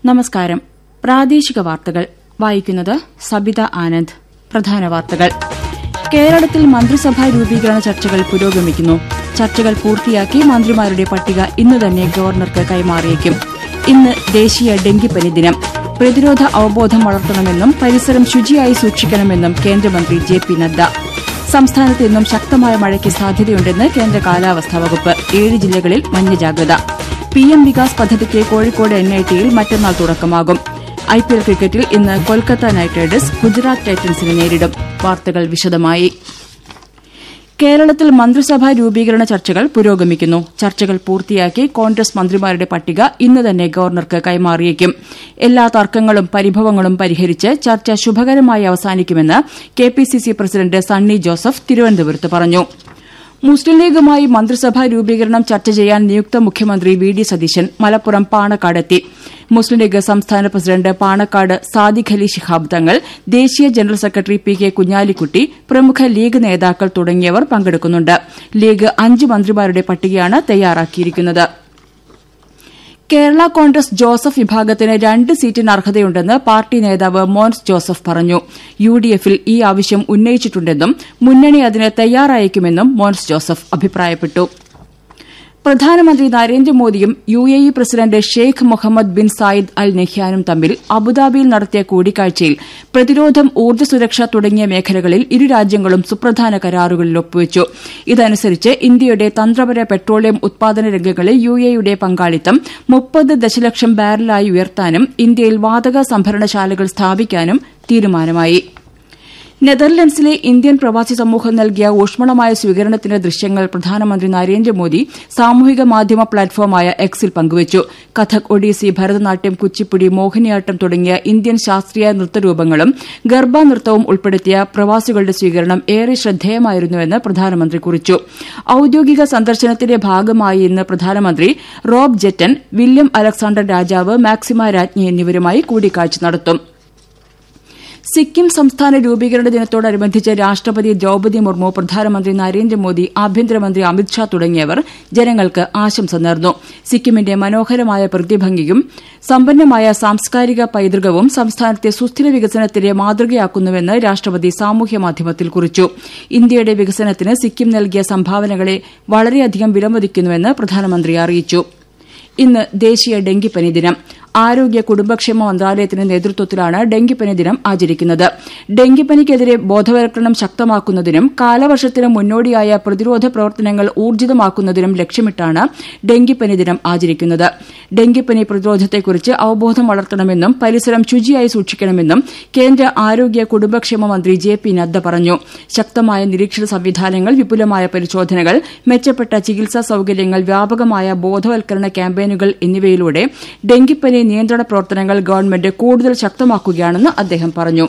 നമസ്കാരം പ്രാദേശിക വാർത്തകൾ വായിക്കുന്നത് സബിത ആനന്ദ് പ്രധാന വാർത്തകൾ കേരളത്തിൽ മന്ത്രിസഭാ രൂപീകരണ ചർച്ചകൾ പുരോഗമിക്കുന്നു ചർച്ചകൾ പൂർത്തിയാക്കി മന്ത്രിമാരുടെ പട്ടിക ഇന്ന് തന്നെ ഗവർണർക്ക് കൈമാറിയേക്കും ഇന്ന് ദേശീയ ഡെങ്കിപ്പനി ദിനം പ്രതിരോധ അവബോധം വളർത്തണമെന്നും പരിസരം ശുചിയായി സൂക്ഷിക്കണമെന്നും കേന്ദ്രമന്ത്രി ജെ പി നദ്ദ സംസ്ഥാനത്ത് ഇന്നും ശക്തമായ മഴയ്ക്ക് സാധ്യതയുണ്ടെന്ന് കേന്ദ്ര കാലാവസ്ഥാ വകുപ്പ് ഏഴ് ജില്ലകളിൽ മഞ്ഞ ജാഗ്രത പി എം വികാസ് പദ്ധതിക്ക് കോഴിക്കോട് എൻ ഐ ടിയിൽ മറ്റന്നാൾ തുടക്കമാകും ഐ പി എൽ ക്രിക്കറ്റിൽ ഇന്ന് കൊൽക്കത്ത നൈറ്റ് റൈഡേഴ്സ് ഗുജറാത്ത് ടൈറ്റൻസിനെ നേരിടും വാർത്തകൾ വിശദമായി കേരളത്തിൽ മന്ത്രിസഭാ രൂപീകരണ ചർച്ചകൾ പുരോഗമിക്കുന്നു ചർച്ചകൾ പൂർത്തിയാക്കി കോൺഗ്രസ് മന്ത്രിമാരുടെ പട്ടിക ഇന്ന് തന്നെ ഗവർണർക്ക് കൈമാറിയേക്കും എല്ലാ തർക്കങ്ങളും പരിഭവങ്ങളും പരിഹരിച്ച് ചർച്ച ശുഭകരമായി അവസാനിക്കുമെന്ന് കെപിസിസി പ്രസിഡന്റ് സണ്ണി ജോസഫ് തിരുവനന്തപുരത്ത് പറഞ്ഞു മുസ്ലിം ലീഗുമായി മന്ത്രിസഭാ രൂപീകരണം ചർച്ച ചെയ്യാൻ നിയുക്ത മുഖ്യമന്ത്രി വി ഡി സതീശൻ മലപ്പുറം പാണക്കാടെത്തി മുസ്ലിം ലീഗ് സംസ്ഥാന പ്രസിഡന്റ് പാണക്കാട് സാദിഖ് അലി ശിഹാബ് തങ്ങൾ ദേശീയ general secretary P K Kunhalikutty പ്രമുഖ ലീഗ് നേതാക്കൾ തുടങ്ങിയവർ പങ്കെടുക്കുന്നുണ്ട് ലീഗ് അഞ്ച് മന്ത്രിമാരുടെ പട്ടികയാണ് തയ്യാറാക്കിയിരിക്കുന്നത് കേരള കോൺഗ്രസ് ജോസഫ് വിഭാഗത്തിന് രണ്ട് സീറ്റിന് അർഹതയുണ്ടെന്ന് പാർട്ടി നേതാവ് മോൻസ് ജോസഫ് പറഞ്ഞു യു ഡി എഫിൽ ഈ ആവശ്യം ഉന്നയിച്ചിട്ടുണ്ടെന്നും മുന്നണി അതിന് തയ്യാറായേക്കുമെന്നും മോൻസ് ജോസഫ് അഭിപ്രായപ്പെട്ടു പ്രധാനമന്ത്രി നരേന്ദ്രമോദിയും U A E president Sheikh Mohammed bin Zayed Al നെഹ്യാനും തമ്മിൽ അബുദാബിയിൽ നടത്തിയ കൂടിക്കാഴ്ചയിൽ പ്രതിരോധം ഊർജ്ജ സുരക്ഷ തുടങ്ങിയ മേഖലകളിൽ ഇരു രാജ്യങ്ങളും സുപ്രധാന കരാറുകളിൽ ഒപ്പുവച്ചു ഇതനുസരിച്ച് ഇന്ത്യയുടെ തന്ത്രപര പെട്രോളിയം ഉത്പാദന രംഗങ്ങളിൽ യു എയുടെ പങ്കാളിത്തം മുപ്പത് ദശലക്ഷം ബാരലായി ഉയർത്താനും ഇന്ത്യയിൽ വാതക സംഭരണശാലകൾ സ്ഥാപിക്കാനും തീരുമാനമായി നെതർലൻഡ്സിലെ ഇന്ത്യൻ പ്രവാസി സമൂഹം നൽകിയ ഊഷ്മളമായ സ്വീകരണത്തിന്റെ ദൃശ്യങ്ങൾ പ്രധാനമന്ത്രി നരേന്ദ്രമോദി സാമൂഹിക മാധ്യമ പ്ലാറ്റ്ഫോമായ എക്സിൽ പങ്കുവച്ചു കഥക് ഒഡീസി ഭരതനാട്യം കുച്ചിപ്പുടി മോഹിനിയാട്ടം തുടങ്ങിയ ഇന്ത്യൻ ശാസ്ത്രീയ നൃത്തരൂപങ്ങളും ഗർഭ നൃത്തവും ഉൾപ്പെടുത്തിയ പ്രവാസികളുടെ സ്വീകരണം ഏറെ ശ്രദ്ധേയമായിരുന്നുവെന്ന് പ്രധാനമന്ത്രി കുറിച്ചു ഔദ്യോഗിക സന്ദർശനത്തിന്റെ ഭാഗമായി ഇന്ന് പ്രധാനമന്ത്രി റോബ് ജെറ്റൻ വില്യം അലക്സാണ്ടർ രാജാവ് മാക്സിമ രാജ്ഞി എന്നിവരുമായി കൂടിക്കാഴ്ച നടത്തും സിക്കിം സംസ്ഥാന രൂപീകരണ ദിനത്തോടനുബന്ധിച്ച് രാഷ്ട്രപതി ദ്രൌപതി മുർമു പ്രധാനമന്ത്രി നരേന്ദ്രമോദി ആഭ്യന്തരമന്ത്രി അമിത്ഷാ തുടങ്ങിയവർ ജനങ്ങൾക്ക് ആശംസ നേർന്നു സിക്കിമിന്റെ മനോഹരമായ പ്രതിഭംഗിയും സമ്പന്നമായ സാംസ്കാരിക പൈതൃകവും സംസ്ഥാനത്തെ സുസ്ഥിര വികസനത്തിന്റെ മാതൃകയാക്കുന്നുവെന്ന് രാഷ്ട്രപതി സാമൂഹ്യമാധ്യമത്തിൽ കുറിച്ചു ഇന്ത്യയുടെ വികസനത്തിന് സിക്കിം നൽകിയ സംഭാവനകളെ വളരെയധികം വിലമതിക്കുന്നുവെന്ന് പ്രധാനമന്ത്രി അറിയിച്ചു ഇന്ന് ദേശീയ ഡെങ്കിപ്പനി ദിനം ആരോഗ്യ കുടുംബക്ഷേമ മന്ത്രാലയത്തിന്റെ നേതൃത്വത്തിലാണ് ഡെങ്കിപ്പനി ദിനം ആചരിക്കുന്നത് ഡെങ്കിപ്പനിക്കെതിരെ ബോധവൽക്കരണം ശക്തമാക്കുന്നതിനും കാലവർഷത്തിന് മുന്നോടിയായ പ്രതിരോധ പ്രവർത്തനങ്ങൾ ഊർജിതമാക്കുന്നതിനും ലക്ഷ്യമിട്ടാണ് ഡെങ്കിപ്പനി ദിനം ആചരിക്കുന്നത് ഡെങ്കിപ്പനി പ്രതിരോധത്തെക്കുറിച്ച് അവബോധം വളർത്തണമെന്നും പരിസരം ശുചിയായി സൂക്ഷിക്കണമെന്നും കേന്ദ്ര ആരോഗ്യ കുടുംബക്ഷേമ മന്ത്രി ജെ പി നദ്ദ പറഞ്ഞു ശക്തമായ നിരീക്ഷണ സംവിധാനങ്ങൾ വിപുലമായ പരിശോധനകൾ മെച്ചപ്പെട്ട ചികിത്സാ സൌകര്യങ്ങൾ വ്യാപകമായ ബോധവൽക്കരണ ക്യാമ്പയിനുകൾ എന്നിവയിലൂടെ ഡെങ്കിപ്പനി നിയന്ത്രണ പ്രവർത്തനങ്ങൾ ഗവൺമെന്റ് കൂടുതൽ ശക്തമാക്കുകയാണെന്ന് അദ്ദേഹം പറഞ്ഞു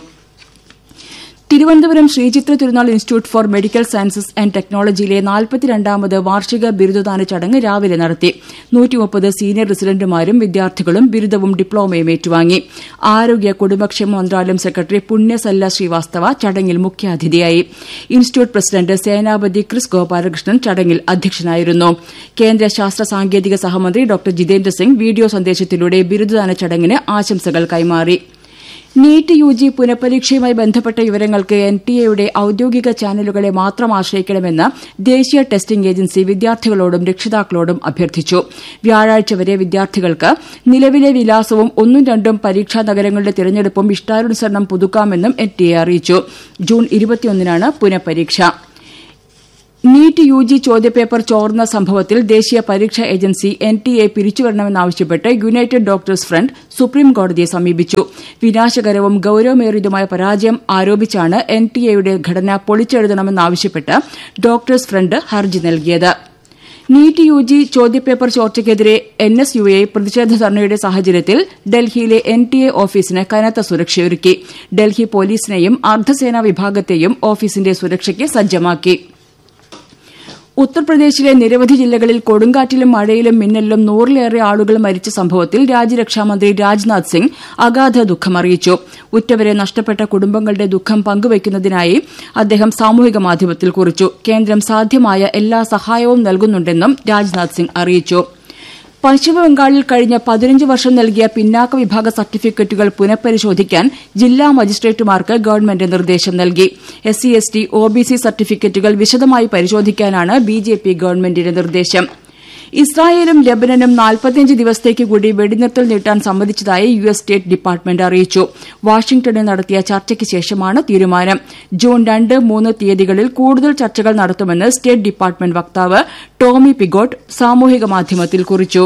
Thiruvananthapuram Sree Chitra Tirunal institute for medical sciences and ടെക്നോളജിയിലെ നാൽപ്പത്തിരണ്ടാമത് വാർഷിക ബിരുദദാന ചടങ്ങ് രാവിലെ നടത്തി നൂറ്റിമുപ്പത് സീനിയർ റസിഡന്റുമാരും വിദ്യാർത്ഥികളും ബിരുദവും ഡിപ്ലോമയും ഏറ്റുവാങ്ങി ആരോഗ്യ കുടുംബക്ഷേമ മന്ത്രാലയം സെക്രട്ടറി പുണ്യസല്ല ശ്രീവാസ്തവ ചടങ്ങിൽ മുഖ്യാതിഥിയായി ഇൻസ്റ്റിറ്റ്യൂട്ട് പ്രസിഡന്റ് സേനാപതി ക്രിസ് ഗോപാലകൃഷ്ണൻ ചടങ്ങിൽ അധ്യക്ഷനായിരുന്നു കേന്ദ്ര ശാസ്ത്ര സാങ്കേതിക സഹമന്ത്രി ഡോക്ടർ ജിതേന്ദ്ര സിംഗ് വീഡിയോ സന്ദേശത്തിലൂടെ ബിരുദദാന ചടങ്ങിന് ആശംസകൾ കൈമാറി നീറ്റ് യു ജി പുനഃപരീക്ഷയുമായി ബന്ധപ്പെട്ട വിവരങ്ങൾക്ക് എൻ ടി എയുടെ ഔദ്യോഗിക ചാനലുകളെ മാത്രം ആശ്രയിക്കണമെന്ന് ദേശീയ ടെസ്റ്റിംഗ് ഏജൻസി വിദ്യാർത്ഥികളോടും രക്ഷിതാക്കളോടും അഭ്യർത്ഥിച്ചു വ്യാഴാഴ്ച വരെ വിദ്യാർത്ഥികൾക്ക് നിലവിലെ വിലാസവും ഒന്നും രണ്ടും പരീക്ഷാ നഗരങ്ങളുടെ തിരഞ്ഞെടുപ്പും ഇഷ്ടാനുസരണം പുതുക്കാമെന്നും എൻ ടി എ അറിയിച്ചു ജൂൺ ഇരുപത്തിയൊന്നിനാണ് പുനഃപരീക്ഷ നീറ്റ് യു ജി ചോദ്യപേപ്പർ ചോർന്ന സംഭവത്തിൽ ദേശീയ പരീക്ഷാ ഏജൻസി എൻ ടി എ പിരിച്ചുവിടണമെന്നാവശ്യപ്പെട്ട് യുണൈറ്റഡ് ഡോക്ടേഴ്സ് ഫ്രണ്ട് സുപ്രീംകോടതിയെ സമീപിച്ചു വിനാശകരവും ഗൌരവമേറിയതുമായ പരാജയം ആരോപിച്ചാണ് എൻ ടി എയുടെ ഘടന പൊളിച്ചെഴുതണമെന്നാവശ്യപ്പെട്ട് ഡോക്ടേഴ്സ് ഫ്രണ്ട് ഹർജി നൽകിയത് നീറ്റ് യു ജി ചോദ്യപേപ്പർ ചോർച്ചയ്ക്കെതിരെ എൻ എസ് യു എ പ്രതിഷേധ ധർണയുടെ സാഹചര്യത്തിൽ ഡൽഹിയിലെ എൻ ടി എ ഓഫീസിന് കനത്ത സുരക്ഷയൊരുക്കി ഡൽഹി പോലീസിനെയും അർദ്ധസേനാ വിഭാഗത്തെയും ഓഫീസിന്റെ സുരക്ഷയ്ക്ക് സജ്ജമാക്കി ഉത്തർപ്രദേശിലെ നിരവധി ജില്ലകളിൽ കൊടുങ്കാറ്റിലും മഴയിലും മിന്നലിലും നൂറിലേറെ ആളുകൾ മരിച്ച സംഭവത്തിൽ രാജ്യരക്ഷാമന്ത്രി രാജ്നാഥ് സിംഗ് അഗാധ ദുഃഖമറിയിച്ചു ഉറ്റവരെ നഷ്ടപ്പെട്ട കുടുംബങ്ങളുടെ ദുഃഖം പങ്കുവയ്ക്കുന്നതിനായി അദ്ദേഹം സാമൂഹിക മാധ്യമത്തിൽ കുറിച്ചു കേന്ദ്രം സാധ്യമായ എല്ലാ സഹായവും നൽകുന്നുണ്ടെന്നും രാജ്നാഥ് സിംഗ് അറിയിച്ചു പശ്ചിമബംഗാളിൽ കഴിഞ്ഞ പതിനഞ്ച് വർഷം നൽകിയ പിന്നാക്ക വിഭാഗ സർട്ടിഫിക്കറ്റുകൾ പുനഃപരിശോധിക്കാൻ ജില്ലാ മജിസ്ട്രേറ്റുമാർക്ക് ഗവൺമെന്റ് നിർദ്ദേശം നൽകി S C S T O B C സർട്ടിഫിക്കറ്റുകൾ വിശദമായി പരിശോധിക്കാനാണ് ബി ജെ പി ഗവൺമെന്റിന്റെ നിർദ്ദേശം ഇസ്രായേലും ലബനനും നാൽപ്പത്തിയഞ്ച് ദിവസത്തേക്ക് കൂടി വെടിനിർത്തൽ നീട്ടാൻ സമ്മതിച്ചതായി യു എസ് സ്റ്റേറ്റ് ഡിപ്പാർട്ട്മെന്റ് അറിയിച്ചു വാഷിംഗ്ടണിൽ നടത്തിയ ചർച്ചയ്ക്ക് ശേഷമാണ് തീരുമാനം ജൂൺ രണ്ട് മൂന്ന് തീയതികളിൽ കൂടുതൽ ചർച്ചകൾ നടത്തുമെന്ന് സ്റ്റേറ്റ് ഡിപ്പാർട്ട്മെന്റ് വക്താവ് ടോമി പിഗോട്ട് സാമൂഹിക മാധ്യമത്തിൽ കുറിച്ചു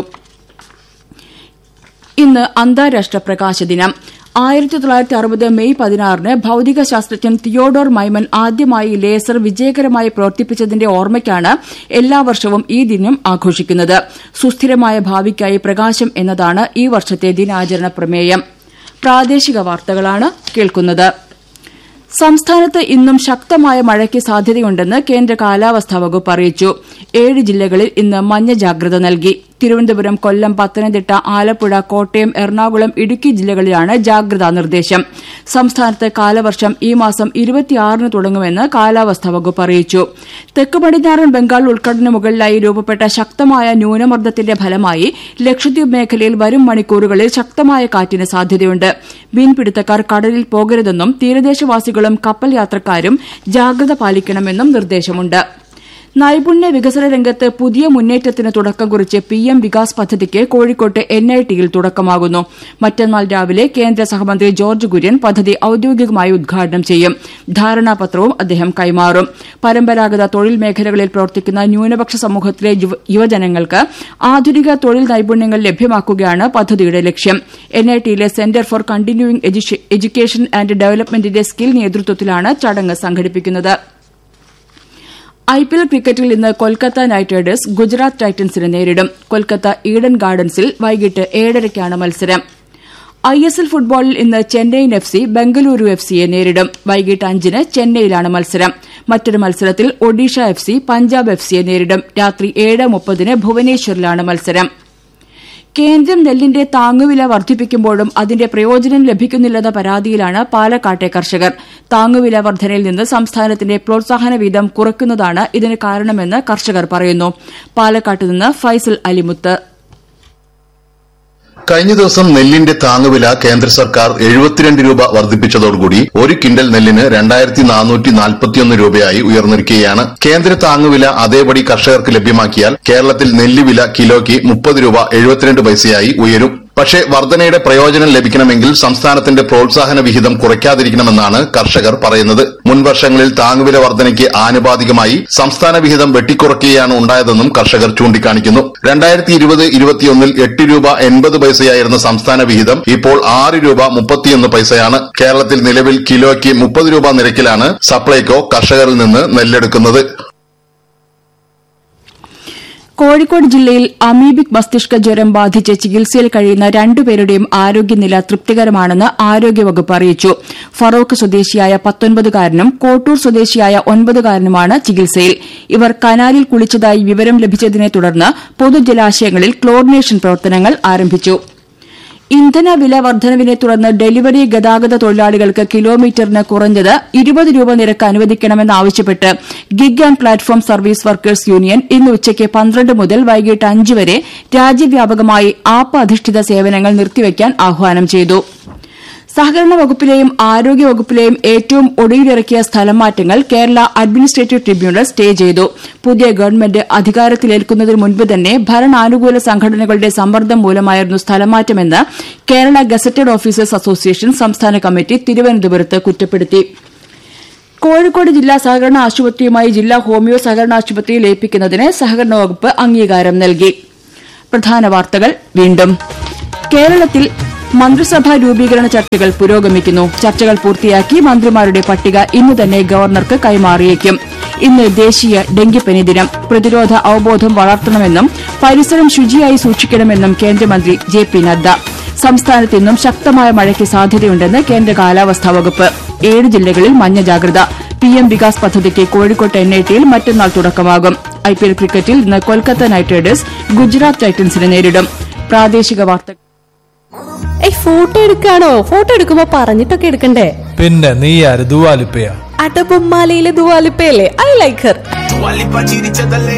ഇന്ന് അന്താരാഷ്ട്ര പ്രകാശ ദിനം ആയിരത്തി തൊള്ളായിരത്തി അറുപത് മെയ് പതിനാറിന് ഭൌതിക ശാസ്ത്രജ്ഞൻ തിയോഡോർ മൈമൻ ആദ്യമായി ലേസർ വിജയകരമായി പ്രവർത്തിപ്പിച്ചതിന്റെ ഓർമ്മയ്ക്കാണ് എല്ലാ വർഷവും ഈ ദിനം ആഘോഷിക്കുന്നത് സുസ്ഥിരമായ ഭാവിക്കായി പ്രകാശം എന്നതാണ് ഈ വർഷത്തെ ദിനാചരണ പ്രമേയം പ്രാദേശിക വാർത്തകളാണ് കേൾക്കുന്നത് സംസ്ഥാനത്ത് ഇന്നും ശക്തമായ മഴയ്ക്ക് സാധ്യതയുണ്ടെന്ന് കേന്ദ്ര കാലാവസ്ഥാ വകുപ്പ് അറിയിച്ചു ഏഴ് ജില്ലകളിൽ ഇന്ന് മഞ്ഞ ജാഗ്രത നൽകി തിരുവനന്തപുരം കൊല്ലം പത്തനംതിട്ട ആലപ്പുഴ കോട്ടയം എറണാകുളം ഇടുക്കി ജില്ലകളിലാണ് ജാഗ്രതാ നിർദ്ദേശം സംസ്ഥാനത്ത് കാലവർഷം ഈ മാസം ഇരുപത്തിയാറിന് തുടങ്ങുമെന്ന് കാലാവസ്ഥാ വകുപ്പ് അറിയിച്ചു തെക്ക് പടിഞ്ഞാറൻ ബംഗാൾ ഉൾക്കടലിന് മുകളിലായി രൂപപ്പെട്ട ശക്തമായ ന്യൂനമർദ്ദത്തിന്റെ ഫലമായി ലക്ഷദ്വീപ് മേഖലയിൽ വരും മണിക്കൂറുകളിൽ ശക്തമായ കാറ്റിന് സാധ്യതയുണ്ട് മീൻപിടുത്തക്കാർ കടലിൽ പോകരുതെന്നും തീരദേശവാസികളും കപ്പൽ യാത്രക്കാരും ജാഗ്രത പാലിക്കണമെന്നും നിർദ്ദേശമുണ്ട് നൈപുണ്യ വികസന രംഗത്ത് പുതിയ മുന്നേറ്റത്തിന് തുടക്കം കുറിച്ച് പി എം വികാസ് പദ്ധതിക്ക് കോഴിക്കോട്ട് എൻ ഐ ടിയിൽ തുടക്കമാകുന്നു മറ്റന്നാൾ രാവിലെ കേന്ദ്ര സഹമന്ത്രി ജോർജ് കുര്യൻ പദ്ധതി ഔദ്യോഗികമായി ഉദ്ഘാടനം ചെയ്യും ധാരണാപത്രവും അദ്ദേഹം കൈമാറും പരമ്പരാഗത തൊഴിൽ മേഖലകളിൽ പ്രവർത്തിക്കുന്ന ന്യൂനപക്ഷ സമൂഹത്തിലെ യുവജനങ്ങൾക്ക് ആധുനിക തൊഴിൽ നൈപുണ്യങ്ങൾ ലഭ്യമാക്കുകയാണ് പദ്ധതിയുടെ ലക്ഷ്യം എൻ ഐ ടിയിലെ centre for continuing education and ഡെവലപ്മെന്റിന്റെ സ്കിൽ നേതൃത്വത്തിലാണ് ചടങ്ങ് സംഘടിപ്പിക്കുന്നത് ഐ പി എൽ ക്രിക്കറ്റിൽ ഇന്ന് കൊൽക്കത്ത നൈറ്റ് റൈഡേഴ്സ് ഗുജറാത്ത് ടൈറ്റൻസിനെ നേരിടും കൊൽക്കത്ത ഈഡൻ ഗാർഡൻസിൽ വൈകിട്ട് ഏഴരയ്ക്കാണ് മത്സരം ഐ എസ് എൽ ഫുട്ബോളിൽ ഇന്ന് Chennaiyin F C Bengaluru F സിയെ നേരിടും വൈകിട്ട് അഞ്ചിന് ചെന്നൈയിലാണ് മത്സരം മറ്റൊരു മത്സരത്തിൽ Odisha F C Punjab F സിയെ നേരിടും രാത്രി ഏഴ് മുപ്പതിന് ഭുവനേശ്വറിലാണ് മത്സരം കേന്ദ്രം നെല്ലിന്റെ താങ്ങുവില വർദ്ധിപ്പിക്കുമ്പോഴും അതിന്റെ പ്രയോജനം ലഭിക്കുന്നില്ലെന്ന പരാതിയിലാണ് പാലക്കാട്ടെ കർഷകർ താങ്ങുവില വർധനയിൽ നിന്ന് സംസ്ഥാനത്തിന്റെ പ്രോത്സാഹന വീതം കുറയ്ക്കുന്നതാണ് ഇതിന് കാരണമെന്ന് കർഷകർ പറയുന്നു പാലക്കാട്ട് നിന്ന് ഫൈസൽ അലിമുത്ത് കഴിഞ്ഞ ദിവസം നെല്ലിന്റെ താങ്ങുവില കേന്ദ്ര സർക്കാർ എഴുപത്തിരണ്ട് രൂപ വർദ്ധിപ്പിച്ചതോടുകൂടി ഒരു കിൻഡൽ നെല്ലിന് രണ്ടായിരത്തി നാനൂറ്റി നാൽപ്പത്തിയൊന്ന് രൂപയായി ഉയർന്നിരിക്കുകയാണ് കേന്ദ്ര താങ്ങുവില അതേപടി കർഷകർക്ക് ലഭ്യമാക്കിയാൽ കേരളത്തിൽ നെല്ലുവില കിലോയ്ക്ക് മുപ്പത് രൂപ എഴുപത്തിരണ്ട് പൈസയായി ഉയരും പക്ഷേ വർധനയുടെ പ്രയോജനം ലഭിക്കണമെങ്കിൽ സംസ്ഥാനത്തിന്റെ പ്രോത്സാഹന വിഹിതം കുറയ്ക്കാതിരിക്കണമെന്നാണ് കർഷകർ പറയുന്നത് മുൻവർഷങ്ങളിൽ താങ്ങുവില വർധനയ്ക്ക് ആനുപാതികമായി സംസ്ഥാന വിഹിതം വെട്ടിക്കുറയ്ക്കുകയാണ് ഉണ്ടായതെന്നും കർഷകർ ചൂണ്ടിക്കാണിക്കുന്നു രണ്ടായിരത്തി ഇരുപത് ഇരുപത്തിയൊന്നിൽ എട്ട് രൂപ എൺപത് പൈസയായിരുന്ന സംസ്ഥാന വിഹിതം ഇപ്പോൾ ആറ് രൂപ മുപ്പത്തിയൊന്ന് പൈസയാണ് കേരളത്തിൽ നിലവിൽ കിലോയ്ക്ക് മുപ്പത് രൂപ നിരക്കിലാണ് സപ്ലൈകോ കർഷകരിൽ നിന്ന് നെല്ലെടുക്കുന്നത് കോഴിക്കോട് ജില്ലയിൽ അമീബിക് മസ്തിഷ്ക ജ്വരം ബാധിച്ച് ചികിത്സയിൽ കഴിയുന്ന രണ്ടുപേരുടെയും ആരോഗ്യനില തൃപ്തികരമാണെന്ന് ആരോഗ്യവകുപ്പ് അറിയിച്ചു ഫറോക്ക് സ്വദേശിയായ പത്തൊൻപതുകാരനും കോട്ടൂർ സ്വദേശിയായ ഒൻപതുകാരനുമാണ് ചികിത്സയിൽ ഇവർ കനാലിൽ കുളിച്ചതായി വിവരം ലഭിച്ചതിനെ തുടർന്ന് പൊതുജലാശയങ്ങളിൽ ക്ലോറിനേഷൻ പ്രവർത്തനങ്ങൾ ആരംഭിച്ചു ഇന്ധന വില വർധനവിനെ തുടർന്ന് ഡെലിവറി ഗതാഗത തൊഴിലാളികൾക്ക് കിലോമീറ്ററിന് കുറഞ്ഞത് ഇരുപത് രൂപ നിരക്ക് അനുവദിക്കണമെന്നാവശ്യപ്പെട്ട് gig and platform service workers union ഇന്ന് ഉച്ചയ്ക്ക് പന്ത്രണ്ട് മുതൽ വൈകിട്ട് അഞ്ച് വരെ രാജ്യവ്യാപകമായി ആപ്പ് അധിഷ്ഠിത സേവനങ്ങൾ നിർത്തിവെക്കാൻ ആഹ്വാനം ചെയ്തു സഹകരണ വകുപ്പിലെയും ആരോഗ്യ വകുപ്പിലെയും ഏറ്റവും ഒടുവിലിറക്കിയ സ്ഥലം മാറ്റങ്ങൾ കേരള അഡ്മിനിസ്ട്രേറ്റീവ് ട്രിബ്യൂണൽ സ്റ്റേ ചെയ്തു പുതിയ ഗവൺമെന്റ് അധികാരത്തിലേൽക്കുന്നതിന് മുൻപ് തന്നെ ഭരണാനുകൂല സംഘടനകളുടെ സമ്മർദ്ദം മൂലമായിരുന്നു സ്ഥലമാറ്റമെന്ന് കേരള ഗസറ്റഡ് ഓഫീസേഴ്സ് അസോസിയേഷൻ സംസ്ഥാന കമ്മിറ്റി തിരുവനന്തപുരത്ത് കുറ്റപ്പെടുത്തി കോഴിക്കോട് ജില്ലാ സഹകരണ ആശുപത്രിയുമായി ജില്ലാ ഹോമിയോ സഹകരണ ആശുപത്രി ലയിപ്പിക്കുന്നതിന് സഹകരണ വകുപ്പ് അംഗീകാരം നൽകി പ്രധാന വാർത്തകൾ വീണ്ടും കേരളത്തിൽ മന്ത്രിസഭാ രൂപീകരണ ചർച്ചകൾ പുരോഗമിക്കുന്നു ചർച്ചകൾ പൂർത്തിയാക്കി മന്ത്രിമാരുടെ പട്ടിക ഇന്ന് തന്നെ ഗവർണർക്ക് കൈമാറിയേക്കും ഇന്ന് ദേശീയ ഡെങ്കിപ്പനി ദിനം പ്രതിരോധ അവബോധം വളർത്തണമെന്നും പരിസരം ശുചിയായി സൂക്ഷിക്കണമെന്നും കേന്ദ്രമന്ത്രി ജെ പി നദ്ദ സംസ്ഥാനത്ത് ഇന്നും ശക്തമായ മഴയ്ക്ക് സാധ്യതയുണ്ടെന്ന് കേന്ദ്ര കാലാവസ്ഥാ വകുപ്പ് ഏഴ് ജില്ലകളിൽ മഞ്ഞ ജാഗ്രത പി എം വികാസ് പദ്ധതിക്ക് കോഴിക്കോട്ട് എൻ ഐ ടിയിൽ മറ്റന്നാൾ തുടക്കമാകും ഐ പി എൽ ക്രിക്കറ്റിൽ ഇന്ന് കൊൽക്കത്ത നൈറ്റ് റൈഡേഴ്സ് ഗുജറാത്ത് ടൈറ്റൻസിനെ നേരിടും പ്രാദേശിക വാർത്തകൾ ഏയ് ഫോട്ടോ എടുക്കാണോ ഫോട്ടോ എടുക്കുമ്പോ പറഞ്ഞിട്ടൊക്കെ എടുക്കണ്ടേ പിന്നെ നീ ആര് ദുവാലിപ്പയാ അടബൊമ്മാലയിലെ ദുവാലിപ്പയല്ലേ ഐ ലൈക്ക് ഹർ വല്ലിപ്പ ചിരിച്ചതല്ലേ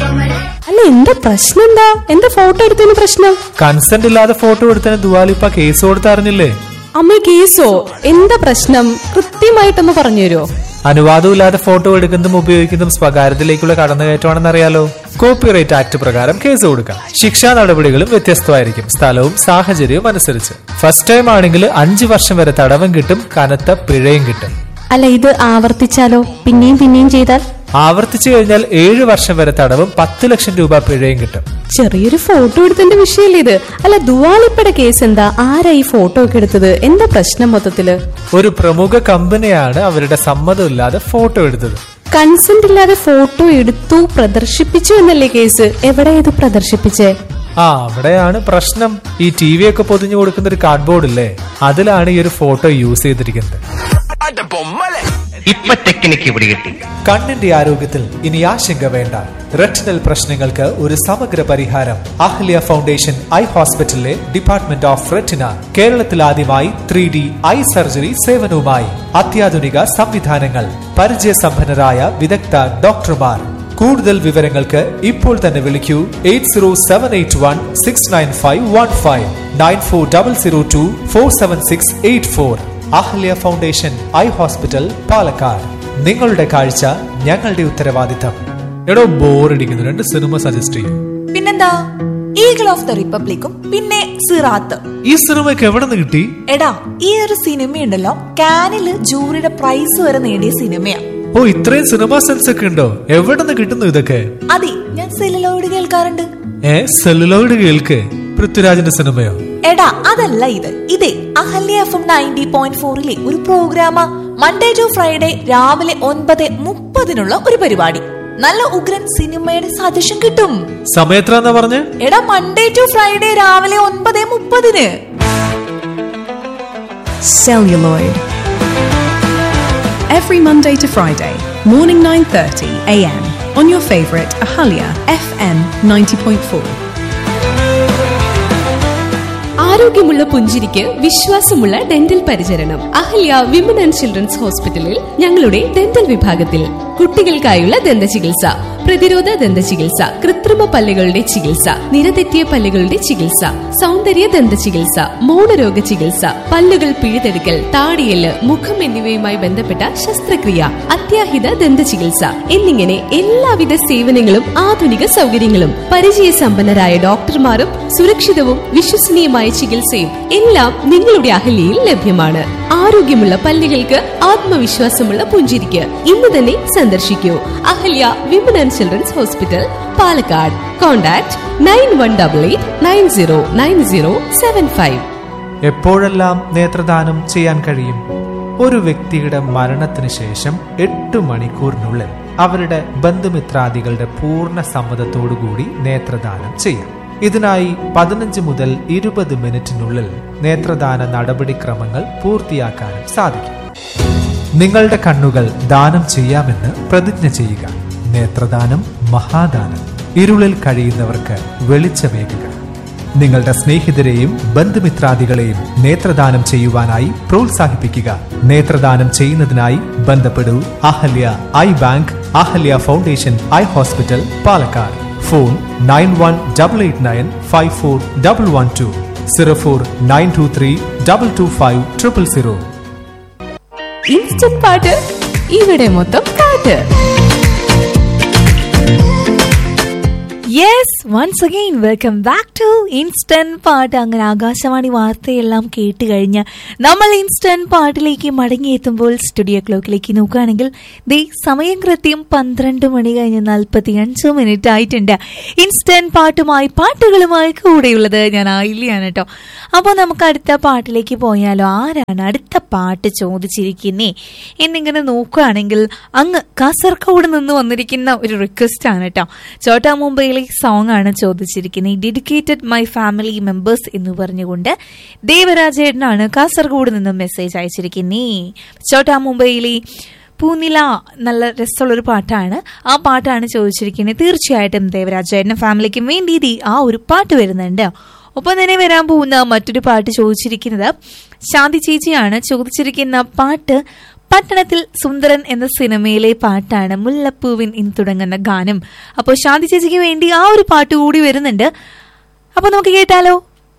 അല്ല എന്താ പ്രശ്നം എന്താ എന്താ ഫോട്ടോ എടുത്തതിന് പ്രശ്നം കൺസെന്റ് ഇല്ലാതെ ഫോട്ടോ എടുത്തതിന് ദുവാലിപ്പ കേസ് കൊടുത്തറിഞ്ഞില്ലേ അമ്മ കേസോ എന്താ പ്രശ്നം കൃത്യമായിട്ടൊന്ന് പറഞ്ഞു തരുമോ അനുവാദമില്ലാതെ ഫോട്ടോ എടുക്കുന്നതും ഉപയോഗിക്കുന്നതും സ്വകാര്യത്തിലേക്കുള്ള കടന്നുകയറ്റമാണെന്ന് അറിയാലോ കോപ്പിറൈറ്റ് ആക്ട് പ്രകാരം കേസ് കൊടുക്കാം ശിക്ഷാ നടപടികളും വ്യത്യസ്തമായിരിക്കും സ്ഥലവും സാഹചര്യവും അനുസരിച്ച് ഫസ്റ്റ് ടൈം ആണെങ്കിൽ അഞ്ചു വർഷം വരെ തടവും കിട്ടും കനത്ത പിഴയും കിട്ടും അല്ല ഇത് ആവർത്തിച്ചാലോ പിന്നെയും പിന്നെയും ചെയ്താൽ ആവർത്തിച്ചു കഴിഞ്ഞാൽ ഏഴു വർഷം വരെ തടവും പത്ത് ലക്ഷം രൂപ പിഴയും കിട്ടും ചെറിയൊരു ഫോട്ടോ എടുത്തതിന്റെ വിഷയല്ലേ ഇത് അല്ല ദുവാളിപ്പയുടെ കേസ് എന്താ ആരാ ഈ ഫോട്ടോ ഒക്കെ എടുത്തത് എന്താ പ്രശ്നം മൊത്തത്തില് ഒരു പ്രമുഖ കമ്പനിയാണ് അവരുടെ സമ്മതമില്ലാതെ ഫോട്ടോ എടുത്തത് കൺസെന്റ് ഇല്ലാതെ ഫോട്ടോ എടുത്തു പ്രദർശിപ്പിച്ചു എന്നല്ലേ കേസ് എവിടെ ഇത് പ്രദർശിപ്പിച്ചേ ആ അവിടെയാണ് പ്രശ്നം ഈ ടി വി ഒക്കെ പൊതിഞ്ഞു കൊടുക്കുന്ന ഒരു കാർഡ്ബോർഡ് ഇല്ലേ അതിലാണ് ഈ ഒരു ഫോട്ടോ യൂസ് ചെയ്തിരിക്കുന്നത് അന്റെ പൊമ്മലെ ഇപ്പൊ ടെക്നിക്ക് പിടികിട്ടി കണ്ണിന്റെ ആരോഗ്യത്തിൽ ഇനി ആശങ്ക വേണ്ട റെറ്റിനൽ പ്രശ്നങ്ങൾക്ക് ഒരു സമഗ്ര പരിഹാരം അഹ്ലിയ ഫൗണ്ടേഷൻ ഐ ഹോസ്പിറ്റലിലെ ഡിപ്പാർട്ട്മെന്റ് ഓഫ് റെറ്റിന കേരളത്തിൽ ആദ്യമായി ത്രീ ഡി ഐ സർജറി സേവനവുമായി അത്യാധുനിക സംവിധാനങ്ങൾ പരിചയസമ്പന്നരായ വിദഗ്ധ ഡോക്ടർമാർ കൂടുതൽ വിവരങ്ങൾക്ക് ഇപ്പോൾ തന്നെ വിളിക്കൂ eight zero seven eight one six nine five one five nine four double zero two four seven six eight four Ahalia foundation eye hospital Palakkad നിങ്ങളുടെ കാഴ്ച ഞങ്ങളുടെ ഉത്തരവാദിത്തം എടോ ബോറടിക്കുന്നു രണ്ട് സിനിമ സജസ്റ്റ് ചെയ്യും പിന്നെന്താ ഈഗിൾ ഓഫ് ദ റിപ്പബ്ലിക്കും പിന്നെ സിറാത്ത് ഈ സിനിമയ്ക്ക് എവിടെ നിന്ന് കിട്ടി എടാ ഈ ഒരു സിനിമയുണ്ടല്ലോ കാനില് ജൂറിയുടെ പ്രൈസ് വരെ നേടിയ സിനിമയാ ഓ ഇത്രയും സിനിമ സെൻസ് ഒക്കെ ഉണ്ടോ എവിടെ നിന്ന് കിട്ടുന്നു ഇതൊക്കെ അതെ ഞാൻ സെല്ലുലോയിഡ് കേൾക്കാറുണ്ട് ഏ സെല്ലുലോയിഡ് കേൾക്ക് പൃഥ്വിരാജിന്റെ സിനിമയോ എടാ അതല്ല ഇത് ഇതേ Ahalia F M ninety point ഫോറിലെ ഒരു പ്രോഗ്രാമാ മൺഡേ ടു ഫ്രൈഡേ രാവിലെ ഒൻപത് മുപ്പതിനുള്ള ഒരു പരിപാടി നല്ല ഉഗ്രൻ സിനിമയുടെ സജഷൻ കിട്ടും സമയത്ര എന്നാ പറഞ്ഞ് എടാ മൺഡേ ടു ഫ്രൈഡേ രാവിലെ ഒൻപത് മുപ്പതിന് Celluloid. Every Monday to Friday, morning 9:30 a.m. on your favorite Ahalia FM 90.4. ആരോഗ്യമുള്ള പുഞ്ചിരിക്ക് വിശ്വാസമുള്ള ഡെന്റൽ പരിചരണം അഹല്യ വിമൻ ആൻഡ് ചിൽഡ്രൻസ് ഹോസ്പിറ്റലിൽ ഞങ്ങളുടെ ഡെന്റൽ വിഭാഗത്തിൽ കുട്ടികൾക്കായുള്ള ദന്ത ചികിത്സ പ്രതിരോധ ദന്ത ചികിത്സ കൃത്രിമ പല്ലുകളുടെ ചികിത്സ നിരതെറ്റിയ പല്ലുകളുടെ ചികിത്സ സൗന്ദര്യ ദന്ത ചികിത്സ മൗനരോഗ ചികിത്സ പല്ലുകൾ പിഴുതെടുക്കൽ താടിയല് മുഖം എന്നിവയുമായി ബന്ധപ്പെട്ട ശസ്ത്രക്രിയ അത്യാഹിത ദന്ത ചികിത്സ എന്നിങ്ങനെ എല്ലാവിധ സേവനങ്ങളും ആധുനിക സൗകര്യങ്ങളും പരിചയസമ്പന്നരായ ഡോക്ടർമാരും സുരക്ഷിതവും വിശ്വസനീയമായ ചികിത്സയും എല്ലാം നിങ്ങളുടെ അഹല്യയിൽ ലഭ്യമാണ് ആരോഗ്യമുള്ള പല്ലുകൾക്ക് ആത്മവിശ്വാസമുള്ള പുഞ്ചിരിക്ക് ഇന്ന് തന്നെ സന്ദർശിക്കൂ Ahalia women and children's hospital Palakkad contact nine one double eight nine zero nine zero seven five എപ്പോഴെല്ലാം നേത്രദാനം ചെയ്യാൻ കഴിയും ഒരു വ്യക്തിയുടെ മരണത്തിന് ശേഷം എട്ട് മണിക്കൂറിനുള്ളിൽ അവരുടെ ബന്ധുമിത്രാദികളുടെ പൂർണ്ണ സമ്മതത്തോടുകൂടി നേത്രദാനം ചെയ്യാം ഇതിനായി പതിനഞ്ച് മുതൽ ഇരുപത് മിനിറ്റിനുള്ളിൽ നേത്രദാന നടപടിക്രമങ്ങൾ പൂർത്തിയാക്കാനും സാധിക്കും നിങ്ങളുടെ കണ്ണുകൾ ദാനം ചെയ്യാമെന്ന് പ്രതിജ്ഞ ചെയ്യുക നേത്രദാനം മഹാദാനം ഇരുളിൽ കഴിയുന്നവർക്ക് വെളിച്ചമേകുക നിങ്ങളുടെ സ്നേഹിതരെയും ബന്ധുമിത്രാദികളെയും നേത്രദാനം ചെയ്യുവാനായി പ്രോത്സാഹിപ്പിക്കുക നേത്രദാനം ചെയ്യുന്നതിനായി ബന്ധപ്പെടൂ Ahalia eye bank Ahalia foundation eye hospital Palakkad phone nine one double eight nine five four double one two zero four nine two three double two five triple zero instant പാട്ട് ഇവിടെ മൊത്തം പാട്ട് yes once again welcome back to instant പാട്ട് അങ്ങനെ ആകാശവാണി വാർത്തയെല്ലാം കേട്ട് കഴിഞ്ഞ് നമ്മൾ instant പാട്ടിലേക്ക് മടങ്ങിയെത്തുമ്പോൾ സ്റ്റുഡിയോ ക്ലോക്കിലേക്ക് നോക്കുകയാണെങ്കിൽ ദേ സമയം കൃത്യം പന്ത്രണ്ട് മണി കഴിഞ്ഞ് നാൽപ്പത്തി അഞ്ച് മിനിറ്റ് ആയിട്ടുണ്ട് ഇൻസ്റ്റന്റ് പാട്ടുമായി പാട്ടുകളുമായി കൂടെയുള്ളത് ഞാൻ ആയില്ലാണ് കേട്ടോ അപ്പോൾ നമുക്ക് അടുത്ത പാട്ടിലേക്ക് പോയാലോ ആരാണ് അടുത്ത പാട്ട് ചോദിച്ചിരിക്കുന്നേ എന്നിങ്ങനെ നോക്കുകയാണെങ്കിൽ അങ്ങ് കാസർഗോഡ് നിന്ന് വന്നിരിക്കുന്ന ഒരു റിക്വസ്റ്റ് ആണ് കേട്ടോ ചോട്ടാ മുംബൈയിലെ സോങ് ആണ് ചോദിച്ചിരിക്കുന്നത് ഡെഡിക്കേറ്റഡ് മൈ ഫാമിലി മെമ്പേഴ്സ് എന്ന് പറഞ്ഞുകൊണ്ട് ദേവരാജേട്ടനാണ് കാസർഗോഡ് നിന്ന് മെസ്സേജ് അയച്ചിരിക്കുന്നേ ചോട്ടാ മുംബൈയിലെ പൂനില നല്ല രസമുള്ളൊരു പാട്ടാണ് ആ പാട്ടാണ് ചോദിച്ചിരിക്കുന്നത് തീർച്ചയായിട്ടും ദേവരാജേട്ടനും ഫാമിലിക്കും വേണ്ടി ദേ ആ ഒരു പാട്ട് വരുന്നുണ്ട് ഒപ്പം തന്നെ വരാൻ പോകുന്ന മറ്റൊരു പാട്ട് ചോദിച്ചിരിക്കുന്നത് ശാന്തി ചേച്ചിയാണ് ചോദിച്ചിരിക്കുന്ന പാട്ട് പട്ടണത്തിൽ സുന്ദരൻ എന്ന സിനിമയിലെ പാട്ടാണ് മുല്ലപ്പൂവിൻ ഇൻ തുടങ്ങുന്ന ഗാനം അപ്പോൾ ശാന്തി ചേച്ചിക്ക് വേണ്ടി ആ ഒരു പാട്ട് കൂടി വരുന്നുണ്ട് അപ്പൊ നമുക്ക് കേട്ടാലോ